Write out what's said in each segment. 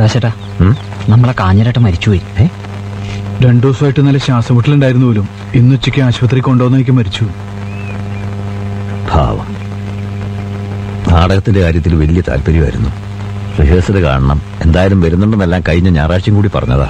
പ്രകാശേട്ടാ ഉം? നമ്മളെ കാഞ്ഞിരേട്ടൻ മരിച്ചുപോയി ഏ? രണ്ടു ദിവസമായിട്ട് നല്ല ശ്വാസം മുട്ടലുണ്ടായിരുന്നു പോലും ഇന്ന് ഉച്ചയ്ക്ക് ആശുപത്രി കൊണ്ടുവന്ന് എനിക്ക് മരിച്ചു ഭാവം നാടകത്തിന്റെ കാര്യത്തിൽ വലിയ താല്പര്യമായിരുന്നു റിഹേഴ്സൽ കാണണം എന്തായാലും വരുന്നുണ്ടെന്നെല്ലാം കഴിഞ്ഞ ഞായറാഴ്ചയും കൂടി പറഞ്ഞതാ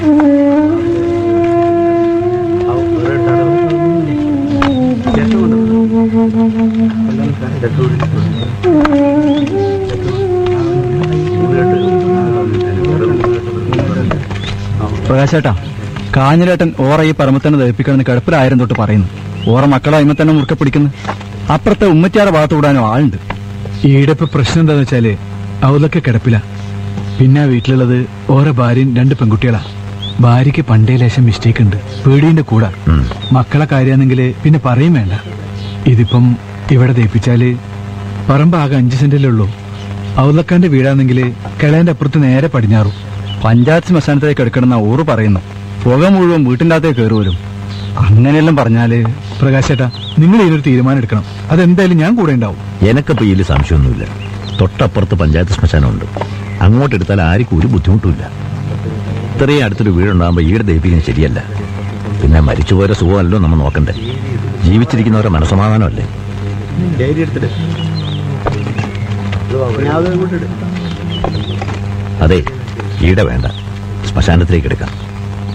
പ്രകാശേട്ടാ കാഞ്ഞിലേട്ടൻ ഓറ ഈ പറമ്പത്തന്നെ ദഹിപ്പിക്കണമെന്ന് കിടപ്പിലായിരം തൊട്ട് പറയുന്നു ഓറ മക്കളെ അയിമ തന്നെ മുറുക്കെ പിടിക്കുന്നു അപ്പുറത്തെ ഉമ്മച്ചാടെ ഭാഗത്ത് വിടാനും ആളുണ്ട് ഈടെ ഇപ്പൊ പ്രശ്നം എന്താന്ന് വെച്ചാല് അവലൊക്കെ കിടപ്പില പിന്നെ ആ വീട്ടിലുള്ളത് ഓരോ ഭാര്യയും രണ്ട് പെൺകുട്ടികളാ ഭാര്യയ്ക്ക് പണ്ടേ ലേശം മിസ്റ്റേക്ക് ഉണ്ട് പേടിയുടെ കൂടാ ഉം. മക്കളെ കാര്യമാണെങ്കിൽ പിന്നെ പറയും വേണ്ട ഇതിപ്പം ഇവിടെ ദയിപ്പിച്ചാല് പറമ്പ് ആകെ അഞ്ച് സെന്റിലേ ഉള്ളൂ ഔലക്കാന്റെ വീടാണെങ്കിൽ കിളേന്റെ അപ്പുറത്ത് നേരെ പടിഞ്ഞാറും പഞ്ചായത്ത് ശ്മശാനത്തേക്ക് എടുക്കണമെന്ന ഊറ് പറയുന്നു പുക മുഴുവൻ വീട്ടിൻ്റെ അകത്തേക്ക് കയറുമല്ലോ അങ്ങനെയെല്ലാം പറഞ്ഞാല് പ്രകാശേട്ടാ നിങ്ങൾ ഇതിനൊരു തീരുമാനം എടുക്കണം അതെന്തായാലും ഞാൻ കൂടെ ഉണ്ടാവും എനക്കിപ്പോ ഇതിൽ സംശയമൊന്നുമില്ല തൊട്ടപ്പുറത്ത് പഞ്ചായത്ത് ശ്മശാനമുണ്ട് അങ്ങോട്ട് എടുത്താൽ ആർക്കും ഒരു ബുദ്ധിമുട്ടുമില്ല ഇത്രയും അടുത്തൊരു വീടുണ്ടാകുമ്പോൾ ഈടെ ദഹിപ്പിക്കുന്നത് ശരിയല്ല പിന്നെ മരിച്ചുപോയ സുഖമല്ലോ നമ്മൾ നോക്കണ്ടേ ജീവിച്ചിരിക്കുന്നവരെ മനസമാധാനമല്ലേ അതെ ഈടെ വേണ്ട ശ്മശാനത്തിലേക്ക് എടുക്കാം